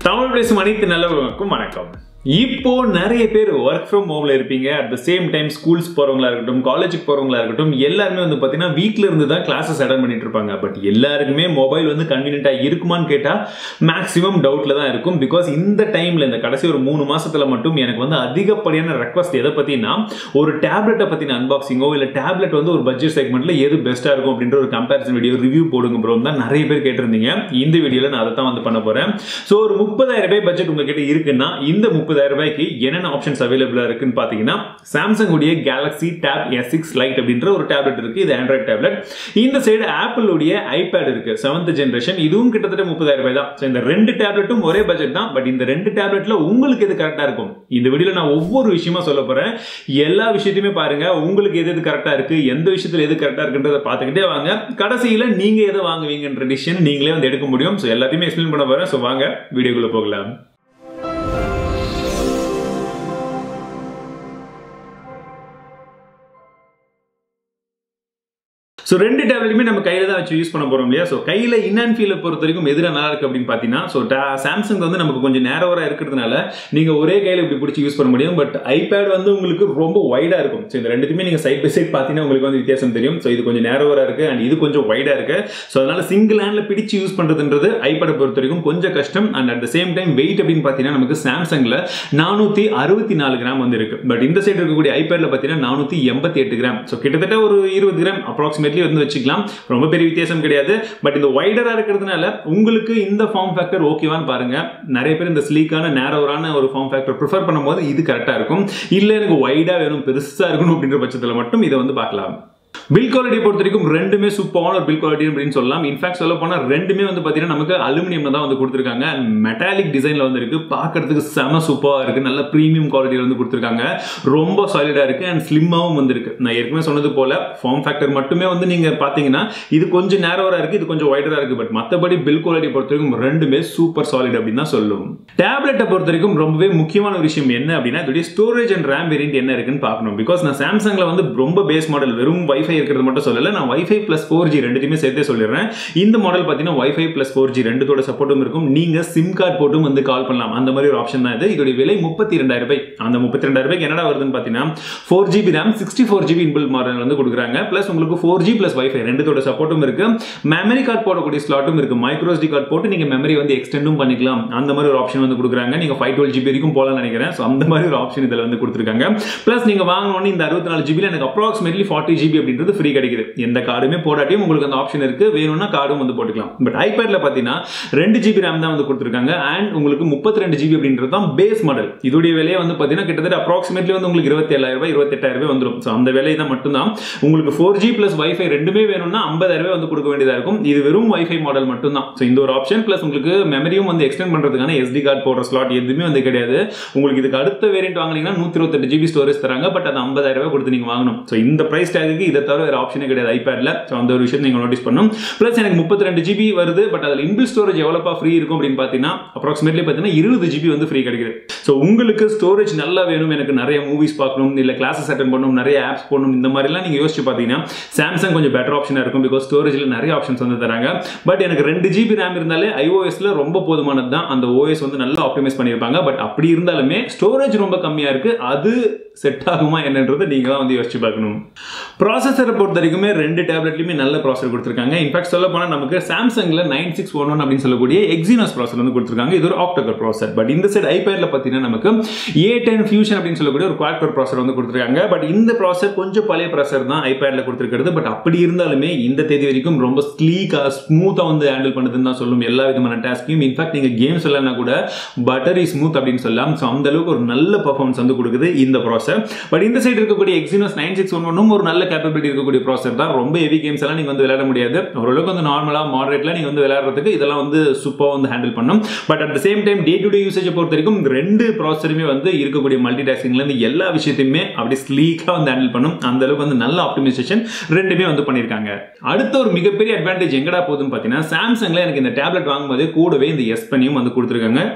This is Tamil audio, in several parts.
தமிழ் பேசும் அனைத்து நல்லவர்களுக்கும் வணக்கம் இப்போ நிறைய பேர் ஒர்க் ஃப்ரம் ஹோம்ல இருப்பீங்க at the same time schools போறவங்களா இருக்கட்டும் காலேஜுக்கு போறவங்களா இருக்கட்டும் எல்லாருமே வந்து பாத்தீங்கன்னா வீட்ல இருந்து தான் கிளாஸஸ் அட்டன் பண்ணிட்டு இருப்பாங்க பட் எல்லாருக்குமே மொபைல் வந்து கன்வீனியன்ட்டா இருக்குமான்னு கேட்டா மேக்ஸிமம் டவுட்ல தான் இருக்கும் பிகாஸ் இந்த டைம்ல இந்த கடைசி ஒரு மூணு மாசத்துல மட்டும் எனக்கு வந்து அதிகப்படியான ரெக்வஸ்ட் எதை பத்தினா ஒரு டேப்லெட்டை பத்தின அன்பாக்சிங்கோ இல்ல டேப்லெட் வந்து ஒரு பட்ஜெட் செக்மெண்ட்ல எது பெஸ்டா இருக்கும் அப்படின்ற ஒரு கம்பேரிசன் வீடியோ ரிவ்யூ போடுங்க ப்ரோ தான் நிறைய பேர் கேட்டிருந்தீங்க இந்த வீடியோல நான் அதை தான் வந்து பண்ண போறேன் ஸோ ஒரு முப்பதாயிரம் ரூபாய் பட்ஜெட் உங்ககிட்ட இருக்குன்னா இந்த முப்பதாயிரம் ரூபாய்க்கு என்னென்ன ஆப்ஷன்ஸ் அவைலபிளா இருக்குன்னு பாத்தீங்கன்னா சாம்சங் உடைய Galaxy Tab S six lite அப்படின்ற ஒரு டேப்லெட் இருக்கு இது ஆண்ட்ராய்ட் டேப்லெட் இந்த சைடு ஆப்பிள் உடைய ஐபேட் இருக்கு செவன்த் ஜென்ரேஷன் இதுவும் கிட்டத்தட்ட முப்பதாயிரம் ரூபாய் தான் ஸோ இந்த ரெண்டு டேப்லெட்டும் ஒரே பட்ஜெட் தான் பட் இந்த ரெண்டு டேப்லெட்ல உங்களுக்கு எது கரெக்டா இருக்கும் இந்த வீடியோல நான் ஒவ்வொரு விஷயமா சொல்ல போறேன் எல்லா விஷயத்தையுமே பாருங்க உங்களுக்கு எது எது கரெக்டா இருக்கு எந்த விஷயத்துல எது கரெக்டா இருக்குன்றத பார்த்துக்கிட்டே வாங்க கடைசியில நீங்க எதை வாங்குவீங்கன்ற டிசிஷன் நீங்களே வந்து எடுக்க முடியும் ஸோ எல்லாத்தையுமே எக்ஸ்பிளைன் பண்ண போறேன் ஸோ வாங்க வீடியோக்குள்ள போகலாம் ஸோ ரெண்டு டேப்லெட்டுமே நம்ம கையில் தான் வச்சு யூஸ் பண்ண போகிறோம் இல்லையா ஸோ கையில் இன் அண்ட் ஃபீலை பொறுத்த வரைக்கும் எதிராக நல்லா இருக்குது அப்படின்னு பார்த்தீங்கன்னா ஸோ சாம்சங் வந்து நமக்கு கொஞ்சம் நேரோவராக இருக்கிறதுனால நீங்கள் ஒரே கையில் இப்படி பிடிச்சி யூஸ் பண்ண முடியும் பட் ஐபேட் வந்து உங்களுக்கு ரொம்ப வைடாக இருக்கும் ஸோ இந்த ரெண்டுத்துமே நீங்கள் சைட் பை சைட் பார்த்தீங்கன்னா உங்களுக்கு வந்து வித்தியாசம் தெரியும் ஸோ இது கொஞ்சம் நேரோவராக இருக்குது அண்ட் இது கொஞ்சம் வைடாக இருக்குது ஸோ அதனால் சிங்கிள் ஹேண்டில் பிடிச்சி யூஸ் பண்ணுறதுன்றது ஐபேடை பொறுத்த வரைக்கும் கொஞ்சம் கஷ்டம் and at the same time weight அப்படின்னு பார்த்தீங்கன்னா நமக்கு சாம்சங்கில் நானூற்றி அறுபத்தி நாலு கிராம் வந்து இருக்குது பட் இந்த சைடு இருக்கக்கூடிய ஐபேடில் பார்த்தீங்கன்னா நானூற்றி எண்பத்தி எட்டு கிராம் ஸோ கிட்டத்தட்ட ஒரு இருபது கிராம் அப்ராக்சிமேட்லி வந்து வச்சுக்கலாம் ரொம்ப பெரிய வித்தியாசம் கிடையாது பட் இந்த வைடரா இருக்கிறதுனால உங்களுக்கு இந்த ஃபார்ம் ஃபேக்டர் ஓகேவான்னு பாருங்க நிறைய பேர் இந்த ஸ்லீக்கான நேரோவரான ஒரு ஃபார்ம் ஃபேக்டர் ப்ரிஃபர் பண்ணும்போது இது கரெக்டாக இருக்கும் இல்லை எனக்கு வைடா வேணும் பெருசாக இருக்கணும் அப்படின்ற பட்சத்தில் மட்டும் இதை வந்து பார்க்கலாம் பில் குவாலிட்டி பொறுத்த வரைக்கும் ரெண்டுமே சூப்பரான ஒரு பில் குவாலிட்டி அப்படின்னு சொல்லலாம் இன்ஃபேக்ட் சொல்ல போனால் ரெண்டுமே வந்து பார்த்தீங்கன்னா நமக்கு அலுமினியம் தான் வந்து கொடுத்துருக்காங்க அண்ட் மெட்டாலிக் டிசைனில் வந்து இருக்கு பார்க்கறதுக்கு செம சூப்பராக இருக்கு நல்ல ப்ரீமியம் குவாலிட்டியில் வந்து கொடுத்துருக்காங்க ரொம்ப சாலிடாக இருக்கு அண்ட் ஸ்லிம்மாகவும் வந்திருக்கு நான் ஏற்கனவே சொன்னது போல ஃபார்ம் ஃபேக்டர் மட்டுமே வந்து நீங்கள் பார்த்தீங்கன்னா இது கொஞ்சம் நேரோவராக இருக்கு இது கொஞ்சம் ஒய்டராக இருக்கு பட் மற்றபடி பில் குவாலிட்டி பொறுத்த வரைக்கும் ரெண்டுமே சூப்பர் சாலிட் அப்படின்னு தான் சொல்லும் டேப்லெட்டை பொறுத்த வரைக்கும் ரொம்பவே முக்கியமான ஒரு விஷயம் என்ன அப்படின்னா இதோடைய ஸ்டோரேஜ் அண்ட் ரேம் வேரியன்ட் என்ன இருக்குன்னு பார்க்கணும் பிகாஸ் நான் சாம்சங்கில் வந்து ரொம்ப பேஸ் மாடல் வெறும் வைஃபை இருக்கிறது மட்டும் சொல்லல நான் வைஃபை பிளஸ் ஃபோர் ஜி ரெண்டுத்தையுமே சேர்த்தே சொல்லிடுறேன் இந்த மாடல் பார்த்தீங்கன்னா வைஃபை பிளஸ் ஃபோர் ஜி ரெண்டுத்தோட சப்போர்ட்டும் இருக்கும் நீங்க சிம் கார்டு போட்டும் வந்து கால் பண்ணலாம் அந்த மாதிரி ஒரு ஆப்ஷன் தான் இது இதோட விலை முப்பத்தி ரெண்டாயிரம் ரூபாய் அந்த முப்பத்தி ரெண்டாயிரம் ரூபாய்க்கு என்னடா வருதுன்னு பார்த்தீங்கன்னா four GB RAM sixty four GB inbuilt model வந்து கொடுக்குறாங்க பிளஸ் உங்களுக்கு ஃபோர் ஜி பிளஸ் வைஃபை ரெண்டுத்தோட சப்போர்ட்டும் இருக்கு மெமரி கார்டு போடக்கூடிய ஸ்லாட்டும் இருக்கு மைக்ரோ SD கார்டு போட்டு நீங்க மெமரி வந்து எக்ஸ்டெண்டும் பண்ணிக்கலாம் அந்த மாதிரி ஒரு ஆப்ஷன் வந்து கொடுக்குறாங்க நீங்க ஃபைவ் டுவெல் ஜிபி வரைக்கும் போகலாம்னு நினைக்கிறேன் ஸோ அந்த மாதிரி ஒரு ஆப்ஷன் இதில் வந்து கொடுத்துருக்காங்க பிளஸ் நீங்க வாங்கணும்னு இந்த அறுபத்தி நாலு ஜிபியில் எனக்கு அப்ராக்சிமேட்லி ஃபார்ட்டி ஜிபி அப்படின்றது ஃப்ரீ கிடைக்குது எந்த கார்டுமே போடாட்டியும் உங்களுக்கு அந்த ஆப்ஷன் இருக்கு வேணும்னா கார்டும் வந்து போட்டுக்கலாம் பட் ஐபேட்ல பார்த்தீங்கன்னா ரெண்டு ஜிபி ரேம் தான் வந்து கொடுத்துருக்காங்க அண்ட் உங்களுக்கு முப்பத்தி ரெண்டு ஜிபி அப்படின்றது தான் பேஸ் மாடல் இதோடைய விலையை வந்து பார்த்தீங்கன்னா கிட்டத்தட்ட அப்ராக்சிமேட்லி வந்து உங்களுக்கு இருபத்தி ஏழாயிரம் ரூபாய் இருபத்தெட்டாயிரம் ரூபாய் வந்துடும் ஸோ அந்த விலை தான் மட்டும்தான் உங்களுக்கு ஃபோர் ஜி பிளஸ் வைஃபை ரெண்டுமே வேணும்னா ஐம்பதாயிரம் ரூபாய் வந்து கொடுக்க வேண்டியதாக இருக்கும் இது வெறும் வைஃபை மாடல் மட்டும்தான் ஸோ இந்த ஒரு ஆப்ஷன் பிளஸ் உங்களுக்கு மெமரியும் வந்து எக்ஸ்டெண்ட் பண்ணுறதுக்கான எஸ்டி கார்டு போடுற ஸ்லாட் எதுவுமே வந்து கிடையாது உங்களுக்கு இதுக்கு அடுத்த வேரியன்ட் வாங்கினீங்கன்னா நூற்றி இருபத்தெட்டு ஜிபி ஸ்டோரேஜ் தராங்க பட் அது ஐம்பதாயிரம் ரூபாய் கொடுத்து நீங்கள் வாங்கணும் ஸோ இந்த ப்ரைஸ் டேக்கு இதை தவிர வேறு ஆப்ஷனே கிடையாது ஐபேடில் ஸோ அந்த ஒரு விஷயத்தை நீங்கள் நோட்டீஸ் பண்ணும் ப்ளஸ் எனக்கு முப்பத்தி ரெண்டு ஜிபி வருது பட் அதில் இன்பில் ஸ்டோரேஜ் எவ்வளோப்பா ஃப்ரீ இருக்கும் அப்படின்னு பார்த்தீங்கன்னா அப்ராக்சிமேட்லி பார்த்தீங்கன்னா இருபது ஜிபி வந்து ஃப்ரீ கிடைக்குது ஸோ உங்களுக்கு ஸ்டோரேஜ் நல்லா வேணும் எனக்கு நிறைய மூவிஸ் பார்க்கணும் இல்லை கிளாஸஸ் அட்டன் பண்ணணும் நிறைய ஆப்ஸ் போடணும் இந்த மாதிரிலாம் நீங்கள் யோசிச்சு பார்த்தீங்கன்னா சாம்சங் கொஞ்சம் பெட்டர் ஆப்ஷனாக இருக்கும் பிகாஸ் ஸ்டோரேஜில் நிறைய ஆப்ஷன்ஸ் வந்து தராங்க பட் எனக்கு ரெண்டு ஜிபி ரேம் இருந்தாலே ஐஓஎஸ்ல ரொம்ப போதுமானது தான் அந்த ஓஎஸ் வந்து நல்லா ஆப்டிமைஸ் பண்ணியிருப்பாங்க பட் அப்படி இருந்தாலுமே ஸ்டோரேஜ் ரொம்ப கம்மியாக இருக்குது அது செட் ஆகுமா என்னன்றது நீங்கள் தான் வந்து யோசிச்சு பார்க்கணும் ப்ராசஸரை பொறுத்த வரைக்குமே ரெண்டு டேப்லெட்லையுமே நல்ல ப்ராசர் கொடுத்துருக்காங்க இன்ஃபேக்ட் சொல்ல போனால் நமக்கு சாம்சங்கில் நைன் சிக்ஸ் ஒன் ஒன் அப்படின்னு சொல்லக்கூடிய எக்ஸினோஸ் ப்ராசர் வந்து கொடுத்துருக்காங்க இது ஒரு ஆக்டோகர் ப்ராசர் பட் இந்த சைடு ஐபேடில் பார்த்தீங்கன்னா நமக்கு ஏ டென் ஃபியூஷன் அப்படின்னு சொல்லக்கூடிய ஒரு குவாட்கர் ப்ராசர் வந்து கொடுத்துருக்காங்க பட் இந்த ப்ராசர் கொஞ்சம் பழைய ப்ராசர் தான் ஐபேடில் கொடுத்துருக்கிறது பட் அப்படி இருந்தாலுமே இந்த தேதி வரைக்கும் ரொம்ப ஸ்லீக்காக ஸ்மூத்தாக வந்து ஹேண்டில் பண்ணுதுன்னு தான் சொல்லும் எல்லா விதமான டாஸ்க்கையும் இன்ஃபேக்ட் நீங்கள் கேம்ஸ் விளையாடினா கூட பட்டரி ஸ்மூத் அப்படின்னு சொல்லலாம் ஸோ அந்த அளவுக்கு ஒரு நல்ல பர்ஃபார்மன்ஸ் வந்து கொடுக்குது இந்த ப்ராசர் பட் இந்த சைடு இருக்கக்கூடிய எக்ஸினோஸ் நைன் சிக்ஸ் ஒன் ஒன்னும் ஒரு நல்ல கேப்பபிலிட்டி இருக்கக்கூடிய ப்ராசர் தான் ரொம்ப ஹெவி கேம்ஸ் எல்லாம் நீங்கள் வந்து விளையாட முடியாது ஓரளவுக்கு வந்து நார்மலாக மாடரேட்டில் நீங்கள் வந்து விளையாடுறதுக்கு இதெல்லாம் வந்து சூப்பராக வந்து ஹேண்டில் பண்ணும் but at the same time day to day யூசேஜை பொறுத்த வரைக்கும் இந்த ரெண்டு ப்ராசருமே வந்து இருக்கக்கூடிய மல்டி டாஸ்கிங்லேருந்து எல்லா விஷயத்தையுமே அப்படி ஸ்லீக்காக வந்து ஹேண்டில் பண்ணும் அந்த அளவுக்கு வந்து நல்ல ஆப்டிமைசேஷன் ரெண்டுமே வந்து பண்ணியிருக்காங்க அடுத்த ஒரு மிகப்பெரிய அட்வான்டேஜ் எங்கடா போகுதுன்னு பார்த்தீங்கன்னா சாம்சங்கில் எனக்கு இந்த டேப்லெட் வாங்கும்போது கூடவே இந்த எஸ் பண்ணியும் வந்து கொடுத்துருக்காங்க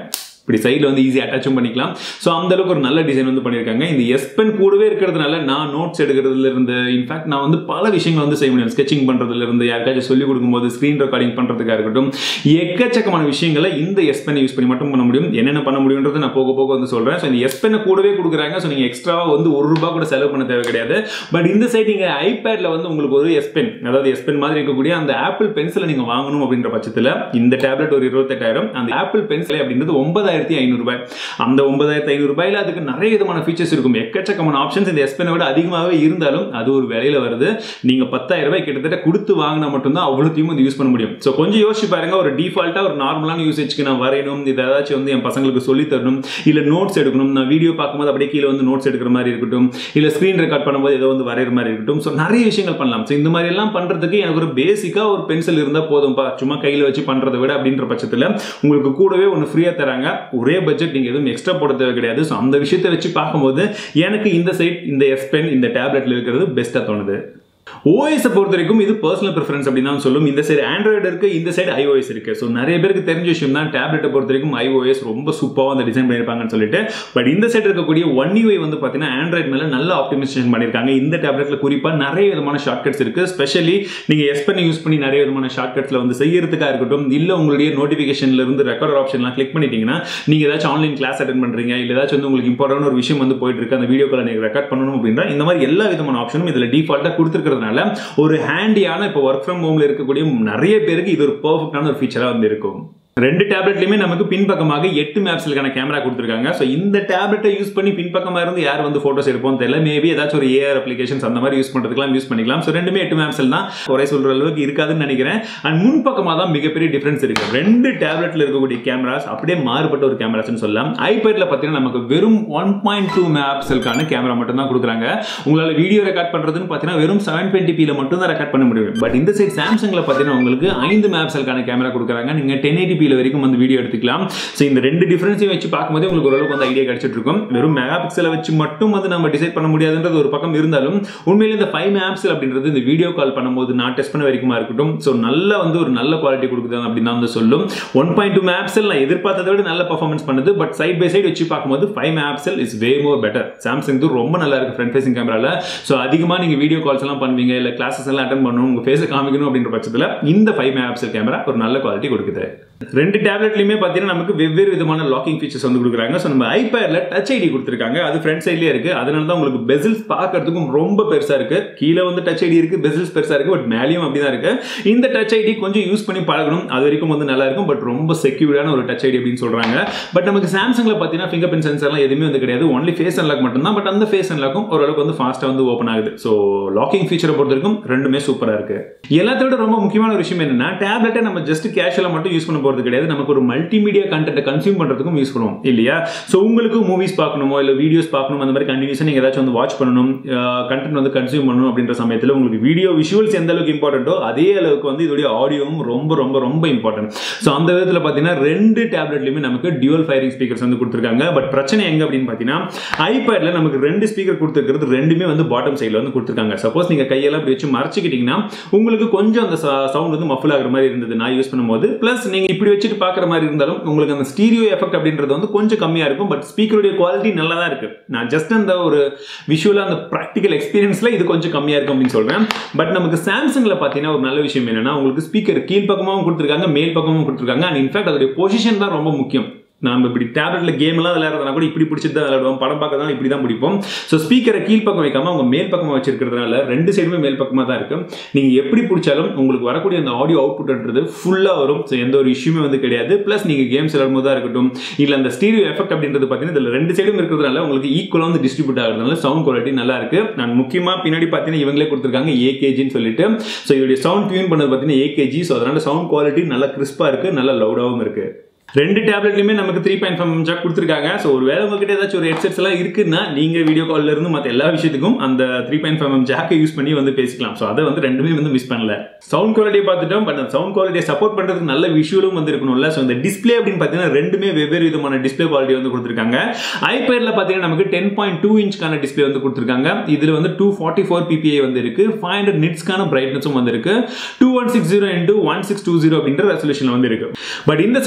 இப்படி சைடில் வந்து ஈஸி அட்டாச்சும் பண்ணிக்கலாம் ஸோ அந்த அளவுக்கு ஒரு நல்ல டிசைன் வந்து பண்ணியிருக்காங்க இந்த எஸ் பென் கூடவே இருக்கிறதுனால நான் நோட்ஸ் எடுக்கிறதுல இருந்து இன்ஃபேக்ட் நான் வந்து பல விஷயங்கள் வந்து செய்ய முடியும் ஸ்கெச்சிங் பண்ணுறதுல இருந்து யாருக்காச்சும் சொல்லிக் கொடுக்கும்போது ஸ்க்ரீன் ரெக்கார்டிங் பண்ணுறதுக்காக இருக்கட்டும் எக்கச்சக்கமான விஷயங்களை இந்த எஸ் பென் யூஸ் பண்ணி மட்டும் பண்ண முடியும் என்னென்ன பண்ண முடியுன்றது நான் போக போக வந்து சொல்கிறேன் ஸோ இந்த எஸ் பென்னை கூடவே கொடுக்குறாங்க ஸோ நீங்கள் எக்ஸ்ட்ராவாக வந்து ஒரு ரூபா கூட செலவு பண்ண தேவை கிடையாது பட் இந்த சைட் நீங்கள் ஐபேடில் வந்து உங்களுக்கு ஒரு எஸ் பென் அதாவது எஸ் பென் மாதிரி இருக்கக்கூடிய அந்த ஆப்பிள் பென்சிலை நீங்கள் வாங்கணும் அப்படின்ற பட்சத்தில் இந்த டேப்லெட் ஒரு இருபத்தெட்டாயிரம் அந்த ஆப்பிள் பென்சில் அப்படின்றது ஒன்பதாயிரத்தி ஐநூறு ரூபாய் அந்த ஒன்பதாயிரத்தி ஐநூறு ரூபாயில அதுக்கு நிறைய விதமான ஃபீச்சர்ஸ் இருக்கும் எக்கச்சக்கமான ஆப்ஷன்ஸ் இந்த எஸ் பெனை விட அதிகமாகவே இருந்தாலும் அது ஒரு விலையில வருது நீங்க பத்தாயிரம் ரூபாய் கிட்டத்தட்ட கொடுத்து வாங்கினா மட்டும்தான் அவ்வளோத்தையும் வந்து யூஸ் பண்ண முடியும் ஸோ கொஞ்சம் யோசிச்சு பாருங்க ஒரு டிஃபால்ட்டா ஒரு நார்மலான யூசேஜ்க்கு நான் வரையணும் இது ஏதாச்சும் வந்து என் பசங்களுக்கு சொல்லி தரணும் இல்ல நோட்ஸ் எடுக்கணும் நான் வீடியோ பார்க்கும்போது அப்படியே கீழே வந்து நோட்ஸ் எடுக்கிற மாதிரி இருக்கட்டும் இல்ல ஸ்க்ரீன் ரெக்கார்ட் பண்ணும்போது ஏதோ வந்து வரைகிற மாதிரி இருக்கட்டும் ஸோ நிறைய விஷயங்கள் பண்ணலாம் ஸோ இந்த மாதிரி எல்லாம் பண்றதுக்கு எனக்கு ஒரு பேசிக்கா ஒரு பென்சில் இருந்தால் போதும்பா சும்மா கையில் வச்சு பண்றதை விட அப்படின்ற பட்சத்தில் உங்களுக்கு கூடவே ஒன்று ஃப்ரீயாக தராங்க ஒரே பட்ஜெட் நீங்கள் எதுவும் எக்ஸ்ட்ரா போட தேவை கிடையாது ஸோ அந்த விஷயத்தை வச்சு பார்க்கும்போது எனக்கு இந்த சைட் இந்த எஸ் பென் இந்த டேப்லெட்டில் இருக்கிறது பெஸ்ட்டாக தோணுது ஓஎஸை பொறுத்த வரைக்கும் இது பர்சனல் ப்ரிஃபரன்ஸ் அப்படின்னு தான் சொல்லும் இந்த சைடு ஆண்ட்ராய்டு இருக்கு இந்த சைடு ஐஓஎஸ் இருக்கு ஸோ நிறைய பேருக்கு தெரிஞ்ச விஷயம் தான் டேப்லெட்டை பொறுத்த வரைக்கும் ஐஓஎஸ் ரொம்ப சூப்பராக அந்த டிசைன் பண்ணியிருப்பாங்கன்னு சொல்லிட்டு பட் இந்த சைடு இருக்கக்கூடிய ஒன் யூஐ வந்து பார்த்தீங்கன்னா ஆண்ட்ராய்டு மேலே நல்ல ஆப்டிமைசேஷன் பண்ணியிருக்காங்க இந்த டேப்லெட்டில் குறிப்பாக நிறைய விதமான ஷார்ட்கட்ஸ் இருக்கு ஸ்பெஷலி நீங்கள் எஸ் பண்ணி யூஸ் பண்ணி நிறைய விதமான ஷார்ட்கட்ஸில் வந்து செய்யறதுக்காக இருக்கட்டும் இல்லை உங்களுடைய நோட்டிஃபிகேஷன்ல இருந்து ரெக்கார்டர் ஆப்ஷன்லாம் கிளிக் பண்ணிட்டீங்கன்னா நீங்கள் ஏதாச்சும் ஆன்லைன் கிளாஸ் அட்டன் பண்ணுறீங்க இல்லை ஏதாச்சும் வந்து உங்களுக்கு இம்பார்ட்டன் ஒரு விஷயம் வந்து போயிட்டு இருக்கு அந்த வீடியோ கால் நீங்கள் ரெக்கார்ட் பண்ணணும் அப்படின்னா இந்த மாதிரி எல்லா விதமான ஆப்ஷனும் இதில் டிஃபால்ட்டாக கொடுத்துருக்கிறதுனால ஒரு ஹேண்டியான இப்போ ஒர்க் ஃப்ரம் ஹோம்ல இருக்கக்கூடிய நிறைய பேருக்கு இது ஒரு பர்ஃபெக்டான ஒரு ஃபீச்சராக வந்து இருக்கும் ரெண்டு டேப்லெட்லையுமே நமக்கு பின்பக்கமாக எட்டு மேப்ஸ்களுக்கான கேமரா கொடுத்துருக்காங்க ஸோ இந்த டேப்லெட்டை யூஸ் பண்ணி பின்பக்கமாக இருந்து யார் வந்து ஃபோட்டோஸ் எடுப்போம் தெரியல மேபி ஏதாச்சும் ஒரு ஏஆர் அப்ளிகேஷன்ஸ் அந்த மாதிரி யூஸ் பண்ணுறதுக்குலாம் யூஸ் பண்ணிக்கலாம் ஸோ ரெண்டுமே எட்டு மேப்ஸில் தான் குறை சொல்கிற அளவுக்கு இருக்காதுன்னு நினைக்கிறேன் அண்ட் முன்பக்கமாக தான் மிகப்பெரிய டிஃப்ரென்ஸ் இருக்கு ரெண்டு டேப்லெட்டில் இருக்கக்கூடிய கேமராஸ் அப்படியே மாறுபட்ட ஒரு கேமராஸ்னு சொல்லலாம் ஐபேடில் பார்த்தீங்கன்னா நமக்கு வெறும் ஒன் பாயிண்ட் டூ மேப்ஸுக்கான கேமரா மட்டும் தான் கொடுக்குறாங்க உங்களால் வீடியோ ரெக்கார்ட் பண்ணுறதுன்னு பார்த்தீங்கன்னா வெறும் செவன் டுவெண்ட்டி பியில் மட்டும் தான் ரெக்கார்ட் பண்ண முடியும் பட் இந்த சைட் சாம்சங்கில் பார்த்தீங்கன்னா உங்களுக்கு ஐந்து மேப்ஸுக்கான கேமரா கொடுக்குறாங்க நீங்கள் டென் எயிட்டி பியில் வரைக்கும் வந்து வீடியோ எடுத்துக்கலாம் ஸோ இந்த ரெண்டு டிஃபரன்ஸையும் வச்சு பார்க்கும்போது உங்களுக்கு ஓரளவுக்கு வந்து ஐடியா கிடைச்சிட்டு இருக்கும் வெறும் மெகா பிக்சலை வச்சு மட்டும் வந்து நம்ம டிசைட் பண்ண முடியாதுன்றது ஒரு பக்கம் இருந்தாலும் உண்மையிலே இந்த ஃபைவ் மேப்ஸ் அப்படின்றது இந்த வீடியோ கால் பண்ணும்போது நான் டெஸ்ட் பண்ண வரைக்குமா இருக்கட்டும் ஸோ நல்ல வந்து ஒரு நல்ல குவாலிட்டி கொடுக்குது அப்படின்னு தான் வந்து சொல்லும் ஒன் பாயிண்ட் டூ மேப்ஸில் நான் எதிர்பார்த்ததை விட நல்ல பர்ஃபார்மன்ஸ் பண்ணுது பட் சைட் பை சைடு வச்சு பார்க்கும்போது ஃபைவ் மேப்ஸில் is way more better Samsung ரொம்ப நல்லா இருக்கு ஃப்ரண்ட் ஃபேசிங் கேமரால ஸோ அதிகமாக நீங்கள் வீடியோ கால்ஸ் எல்லாம் பண்ணுவீங்க இல்லை கிளாஸஸ் எல்லாம் அட்டன் பண்ணணும் உங்கள் ஃபேஸை காமிக்கணும் அப்படின்ற பட்சத்தில் இந்த ஃபைவ் மேப்ஸில் கேமரா ஒரு நல்ல குவாலிட்டி கொடுக்குது ரெண்டு டேப்லெட்லையுமே பார்த்தீங்கன்னா நமக்கு வெவ்வேறு விதமான லாக்கிங் ஃபீச்சர்ஸ் வந்து கொடுக்குறாங்க ஸோ நம்ம ஐபேடில் டச் ஐடி கொடுத்துருக்காங்க அது ஃப்ரண்ட் சைட்லேயே இருக்குது அதனால தான் உங்களுக்கு பெசில்ஸ் பார்க்கறதுக்கும் ரொம்ப பெருசாக இருக்குது கீழே வந்து டச் ஐடி இருக்குது பெசில்ஸ் பெருசாக இருக்குது பட் மேலேயும் அப்படி தான் இருக்குது இந்த டச் ஐடி கொஞ்சம் யூஸ் பண்ணி பழகணும் அது வரைக்கும் வந்து நல்லா இருக்கும் பட் ரொம்ப செக்யூர்டான ஒரு டச் ஐடி அப்படின்னு சொல்கிறாங்க பட் நமக்கு சாம்சங்கில் பார்த்தீங்கன்னா ஃபிங்கர் பிரிண்ட் சென்சர்லாம் எதுவுமே வந்து கிடையாது ஒன்லி ஃபேஸ் அன்லாக் மட்டும்தான் பட் அந்த ஃபேஸ் அன்லாக்கும் ஓரளவுக்கு வந்து ஃபாஸ்ட்டாக வந்து ஓப்பன் ஆகுது ஸோ லாக்கிங் ஃபீச்சரை பொறுத்த வரைக்கும் ரெண்டுமே சூப்பராக இருக்குது எல்லாத்தோட ரொம்ப முக்கியமான ஒரு விஷயம் என்னன்னா டேப்லெட்டை நம்ம ஜஸ்ட் கேஷுவலாக மட்டும் யூஸ் பண்ண போகிறது கிடையாது நமக்கு ஒரு மல்டிமீடியா கண்டென்ட்டை கன்சியூம் பண்ணுறதுக்கும் யூஸ் பண்ணுவோம் இல்லையா ஸோ உங்களுக்கு மூவிஸ் பார்க்கணுமோ இல்லை வீடியோஸ் பார்க்கணும் அந்த மாதிரி கண்டினியூஸாக நீங்கள் ஏதாச்சும் வந்து வாட்ச் பண்ணணும் கண்டென்ட் வந்து கன்சியூம் பண்ணணும் அப்படின்ற சமயத்தில் உங்களுக்கு வீடியோ விஷுவல்ஸ் எந்த அளவுக்கு இம்பார்ட்டண்ட்டோ அதே அளவுக்கு வந்து இதோடைய ஆடியோவும் ரொம்ப ரொம்ப ரொம்ப இம்பார்ட்டன்ட் ஸோ அந்த விதத்தில் பார்த்தீங்கன்னா ரெண்டு டேப்லெட்லையுமே நமக்கு டியூவல் ஃபயரிங் ஸ்பீக்கர்ஸ் வந்து கொடுத்துருக்காங்க பட் பிரச்சனை எங்க அப்படின்னு பார்த்தீங்கன்னா ஐபேடில் நமக்கு ரெண்டு ஸ்பீக்கர் கொடுத்துருக்கிறது ரெண்டுமே வந்து பாட்டம் சைடில் வந்து கொடுத்துருக்காங்க சப்போஸ் நீங்கள் கையெல்லாம் இப்படி வச்சு மறைச்சிக்கிட்டீங்கன்னா உங்களுக்கு கொஞ்சம் அந்த சவுண்ட் வந்து மஃபில் ஆகிற மாதிரி இருந்தது நான் யூஸ் பண்ணும்போது ப்ளஸ் நீங்கள் இப்படி வச்சுட்டு பார்க்குற மாதிரி இருந்தாலும் உங்களுக்கு அந்த ஸ்டீரியோ எஃபெக்ட் அப்படின்றது வந்து கொஞ்சம் கம்மியாக இருக்கும் பட் ஸ்பீக்கருடைய குவாலிட்டி நல்லா தான் இருக்குது நான் ஜஸ்ட் அந்த ஒரு விஷுவலாக அந்த ப்ராக்டிக்கல் எக்ஸ்பீரியன்ஸில் இது கொஞ்சம் கம்மியாக இருக்கும் அப்படின்னு சொல்கிறேன் பட் நமக்கு சாம்சங்கில் பார்த்தீங்கன்னா ஒரு நல்ல விஷயம் என்னன்னா உங்களுக்கு ஸ்பீக்கர் கீழ் பக்கமாகவும் கொடுத்துருக்காங்க மேல் பக்கமும் கொடுத்துருக்காங்க அண்ட் இன்ஃபேக்ட் அதோடைய பொசிஷன் தான் ரொம்ப முக்கியம் நம்ம இப்படி டேப்லெட்ல கேம்லாம் விளையாடுறதுனா கூட இப்படி பிடிச்சிட்டு தான் விளையாடுவோம் படம் பார்க்கறதுனால இப்படி தான் பிடிப்போம் ஸோ ஸ்பீக்கரை கீழ் பக்கம் வைக்காம அவங்க மேல் பக்கமாக வச்சிருக்கிறதுனால ரெண்டு சைடுமே மேல் பக்கமாக தான் இருக்கு நீங்க எப்படி பிடிச்சாலும் உங்களுக்கு வரக்கூடிய அந்த ஆடியோ அவுட்புட்ன்றது ஃபுல்லாக வரும் ஸோ எந்த ஒரு இஷ்யூமே வந்து கிடையாது ப்ளஸ் நீங்க கேம்ஸ் விளையாடும் தான் இருக்கட்டும் இல்லை அந்த ஸ்டீரியோ எஃபெக்ட் அப்படின்றது பார்த்தீங்கன்னா இதில் ரெண்டு சைடும் இருக்கிறதுனால உங்களுக்கு ஈக்குவலாக வந்து டிஸ்ட்ரிபியூட் ஆகிறதுனால சவுண்ட் குவாலிட்டி நல்லா இருக்கு நான் முக்கியமாக பின்னாடி பார்த்தீங்கன்னா இவங்களே கொடுத்துருக்காங்க ஏகேஜின்னு சொல்லிட்டு ஸோ இதோடைய சவுண்ட் டியூன் பண்ணது பார்த்தீங்கன்னா ஏகேஜி ஸோ அதனால சவுண்ட் குவாலிட்டி நல்லா கிறிஸ்பாக இருக்கு நல்லா லவுடாகவும் இருக்கு ரெண்டு டேப்லெட்லையுமே நமக்கு த்ரீ பாயிண்ட் ஃபைவ் ஜாக் கொடுத்துருக்காங்க ஸோ ஒரு வேலை உங்ககிட்ட ஏதாச்சும் ஒரு ஹெட்செட்ஸ் எல்லாம் இருக்குன்னா நீங்கள் வீடியோ காலில் இருந்து மற்ற எல்லா விஷயத்துக்கும் அந்த த்ரீ பாயிண்ட் ஃபைவ் ஜாக்கை யூஸ் பண்ணி வந்து பேசிக்கலாம் ஸோ அதை வந்து ரெண்டுமே வந்து மிஸ் பண்ணல சவுண்ட் குவாலிட்டியை பார்த்துட்டோம் பட் அந்த சவுண்ட் குவாலிட்டியை சப்போர்ட் பண்ணுறதுக்கு நல்ல விஷுவலும் வந்து இருக்கணும்ல ஸோ இந்த டிஸ்பிளே அப்படின்னு பார்த்தீங்கன்னா ரெண்டுமே வெவ்வேறு விதமான டிஸ்பிளே குவாலிட்டி வந்து கொடுத்துருக்காங்க ஐபேடில் பார்த்தீங்கன்னா நமக்கு டென் பாயிண்ட் டூ இன்ச்க்கான டிஸ்பிளே வந்து கொடுத்துருக்காங்க இதில் வந்து டூ ஃபார்ட்டி ஃபோர் பிபிஐ வந்து இருக்கு ஃபைவ் ஹண்ட்ரட் நிட்ஸ்க்கான பிரைட்னஸும் வந்து இருக்கு two one six zero into one six two zero அப்படின்ற ரெசல்யூஷன் வந்து இருக்கு பட் இந்த சைட் சாம்சங்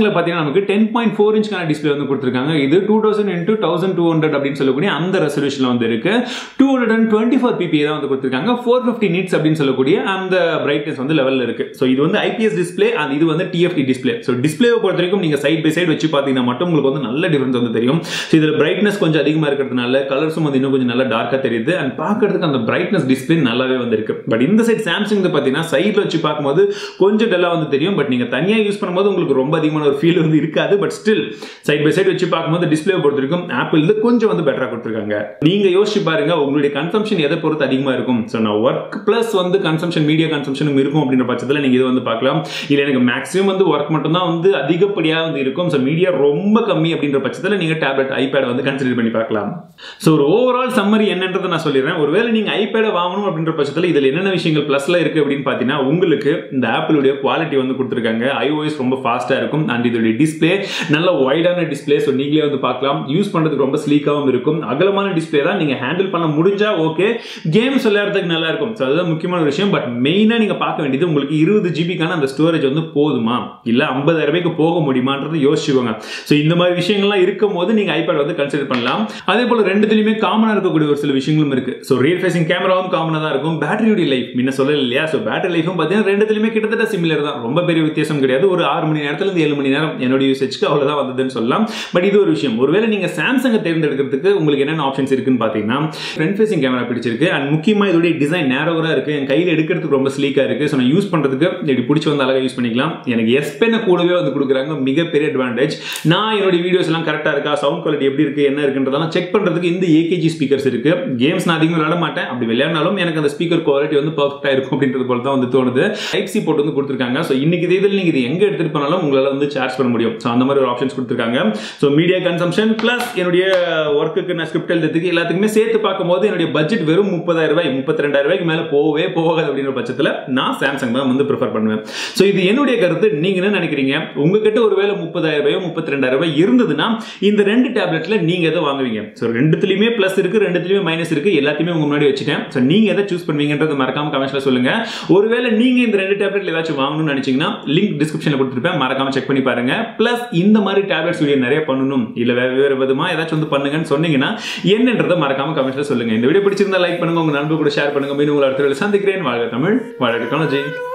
சாம்சங்ல பார்த்தீங்கன்னா நமக்கு டென் பாயிண்ட் ஃபோர் இன்ச்க்கான டிஸ்பிளே வந்து கொடுத்துருக்காங்க இது two thousand into thousand two hundred அப்படின்னு சொல்லக்கூடிய அந்த ரெசல்யூஷன் வந்து இருக்கு two hundred and twenty four PP தான் வந்து கொடுத்துருக்காங்க ஃபோர் ஃபிஃப்டி நிட்ஸ் அப்படின்னு சொல்லக்கூடிய அந்த பிரைட்னஸ் வந்து லெவலில் இருக்கு ஸோ இது வந்து ஐபிஎஸ் டிஸ்பிளே அண்ட் இது வந்து டிஎஃப்டி டிஸ்பிளே ஸோ டிஸ்பிளேவை பொறுத்த வரைக்கும் நீங்கள் சைட் பை சைடு வச்சு பார்த்தீங்கன்னா மட்டும் உங்களுக்கு வந்து நல்ல டிஃபரன்ஸ் வந்து தெரியும் ஸோ இதில் பிரைட்னஸ் கொஞ்சம் அதிகமாக இருக்கிறதுனால கலர்ஸும் வந்து இன்னும் கொஞ்சம் நல்லா டார்க்காக தெரியுது அண்ட் பார்க்கறதுக்கு அந்த பிரைட்னஸ் டிஸ்பிளே நல்லாவே வந்திருக்கு பட் இந்த சைட் சாம்சங் பார்த்தீங்கன்னா சைடில் வச்சு பார்க்கும்போது கொஞ்சம் டல்லாக வந்து தெரியும் பட் நீங்கள் தனியாக யூஸ் பண்ணும்போது உங்களுக்கு ரொம்ப அதிகமான ஒரு ஃபீல் வந்து இருக்காது but still side by side வச்சு பார்க்கும்போது டிஸ்பிளே பொறுத்த வரைக்கும் ஆப்பிள் கொஞ்சம் வந்து பெட்டராக கொடுத்துருக்காங்க நீங்க யோசிச்சு பாருங்க உங்களுடைய கன்சம்ஷன் எதை பொறுத்து அதிகமாக இருக்கும் ஸோ நான் ஒர்க் ப்ளஸ் வந்து கன்சம்ஷன் மீடியா கன்சம்ஷனும் இருக்கும் அப்படின்ற பட்சத்தில் நீங்கள் இது வந்து பார்க்கலாம் இல்லை எனக்கு மேக்ஸிமம் வந்து ஒர்க் மட்டும் தான் வந்து அதிகப்படியாக வந்து இருக்கும் ஸோ மீடியா ரொம்ப கம்மி அப்படின்ற பட்சத்தில் நீங்கள் டேப்லெட் ஐபேட் வந்து கன்சிடர் பண்ணி பார்க்கலாம் ஸோ ஒரு ஓவரால் சம்மரி என்னன்றதை நான் சொல்லிடுறேன் ஒருவேளை நீங்கள் ஐபேடை வாங்கணும் அப்படின்ற பட்சத்தில் இதில் என்னென்ன விஷயங்கள் ப்ளஸ்ல இருக்கு அப்படின்னு பார்த்தீங்கன்னா உங்களுக்கு இந்த ஆப்பிளுடைய குவாலிட்டி வந்து கொடுத்துருக்காங்க ஐஓஎஸ் ரொம்ப ஃபாஸ்ட்டாக இருக்கும் அண்ட் இதோடைய டிஸ்பிளே நல்ல வைடான டிஸ்பிளே ஸோ நீங்களே வந்து பார்க்கலாம் யூஸ் பண்ணுறதுக்கு ரொம்ப ஸ்லீக்காகவும் இருக்கும் அகலமான டிஸ்பிளே தான் நீங்கள் ஹேண்டில் பண்ண முடிஞ்சா ஓகே கேம்ஸ் விளையாடுறதுக்கு நல்லா இருக்கும் ஸோ அதுதான் முக்கியமான விஷயம் பட் மெயினாக நீங்கள் பார்க்க வேண்டியது உங்களுக்கு இருபது ஜிபிக்கான அந்த ஸ்டோரேஜ் வந்து போதுமா இல்லை ஐம்பதாயிரம் ரூபாய்க்கு போக முடியுமான்றது யோசிச்சுக்கோங்க ஸோ இந்த மாதிரி விஷயங்கள்லாம் இருக்கும் போது நீங்கள் ஐபேட் வந்து கன்சிடர் பண்ணலாம் அதே போல் ரெண்டுத்துலையுமே காமனாக இருக்கக்கூடிய ஒரு சில விஷயங்களும் இருக்கு ஸோ ரியல் ஃபேசிங் கேமராவும் காமனாக தான் இருக்கும் பேட்டரியுடைய லைஃப் முன்ன சொல்லல இல்லையா ஸோ பேட்டரி லைஃபும் பார்த்தீங்கன்னா ரெண்டுத்துலையுமே கிட்டத்தட்ட சிமிலர் தான் ரொம்ப பெரிய வித்தியாசம் கிடையாது ஒரு ஆறு மணி நேரத்துலேருந்து ஏழு மணி நேரம் என்னோட யூசேஜ்க்கு அவ்வளோதான் வந்ததுன்னு சொல்லலாம் பட் இது ஒரு விஷயம் ஒருவேளை நீங்கள் சாம்சங்கை தேர்ந்தெடுக்கிறதுக்கு உங்களுக்கு என்னென்ன ஆப்ஷன்ஸ் இருக்குன்னு பார்த்தீங்கன்னா ஃப்ரண்ட் ஃபேசிங் கேமரா பிடிச்சிருக்கு அண்ட் முக்கியமாக இதோடைய டிசைன் நேரோவராக இருக்குது என் கையில் எடுக்கிறதுக்கு ரொம்ப ஸ்லீக்காக இருக்குது ஸோ நான் யூஸ் பண்ணுறதுக்கு இப்படி பிடிச்சி வந்து அழகாக யூஸ் பண்ணிக்கலாம் எனக்கு எஸ் பெண்ணை கூடவே வந்து கொடுக்குறாங்க மிகப்பெரிய அட்வான்டேஜ் நான் என்னோட வீடியோஸ் எல்லாம் கரெக்டாக இருக்கா சவுண்ட் குவாலிட்டி எப்படி இருக்குது என்ன இருக்குன்றதெல்லாம் செக் பண்ணுறதுக்கு இந்த ஏகேஜி ஸ்பீக்கர்ஸ் இருக்குது கேம்ஸ் நான் அதிகமாக விளையாட மாட்டேன் அப்படி விளையாடினாலும் எனக்கு அந்த ஸ்பீக்கர் குவாலிட்டி வந்து பர்ஃபெக்டாக இருக்கும் அப்படின்றது போல தான் வந்து தோணுது டைப் சி போட்டு வந்து கொடுத்துருக்காங்க ஸோ இன்னைக்கு தேதியில் நீங்கள் இது எங்கே எடுத்துகிட்டு போனாலும் உங்களால் வந்து சார்ஜ் பண்ண முடியும் ஸோ அந்த மாதிரி ஒரு ஆப்ஷன்ஸ் கொடுத்துருக்காங்க ஸோ மீடியா கன்சம்ஷன் ப்ளஸ் என்னுடைய ஒர்க்குக்கு நான் ஸ்கிரிப்ட் எழுதுறதுக்கு எல்லாத்துக்குமே சேர்த்து பார்க்கும்போது என்னுடைய பட்ஜெட் வெறும் முப்பதாயிரம் ரூபாய் முப்பத்தி ரெண்டாயிரம் ரூபாய்க்கு மேலே போகவே போகாது அப்படின்ற பட்சத்தில் நான் சாம்சங் தான் வந்து ப்ரிஃபர் பண்ணுவேன் ஸோ இது என்னுடைய கருத்து நீங்கள் என்ன நினைக்கிறீங்க உங்ககிட்ட ஒருவேளை முப்பதாயிரம் ரூபாயோ முப்பத்தி ரெண்டாயிரம் ரூபாய் இருந்ததுன்னா இந்த ரெண்டு டேப்லெட்டில் நீங்கள் எதை வாங்குவீங்க ஸோ ரெண்டுத்துலையுமே ப்ளஸ் இருக்குது ரெண்டுத்துலையுமே மைனஸ் இருக்குது எல்லாத்தையுமே உங்க முன்னாடி வச்சுட்டேன் ஸோ நீங்கள் எதை சூஸ் பண்ணுவீங்கன்றது மறக்காம கமெண்ட்ஸில் சொல்லுங்க ஒருவேளை நீங்கள் இந்த ரெண்டு டேப்லெட்ல ஏதாச்சும் வாங்கணும்னு நினைச்சீங்கன்னா லிங்க் டிஸ்கிரிப்ஷனில் கொடுத்துருப்பேன் மறக்காம செக் பண்ணி பாருங்க ப்ளஸ் இந்த மாதிரி டேப்லெட்ஸ் வீடியோ நிறைய பண்ணணும் இல்லை வேறு வேறு விதமாக ஏதாச்சும் வந்து பண்ணுங்கன்னு சொன்னீங்கன்னா என்னன்றதை மறக்காம கமெண்ட்ஸில் சொல்லுங்க இந்த வீடியோ பிடிச்சிருந்தா லைக் பண்ணுங்க உங்க நண்பர் கூட ஷேர் பண்ணுங்க மீண்டும் உங்களை அடுத்த வேளை சந்திக்கிறேன் வாழ்க தமிழ் வாழ்க டெக்னாலஜி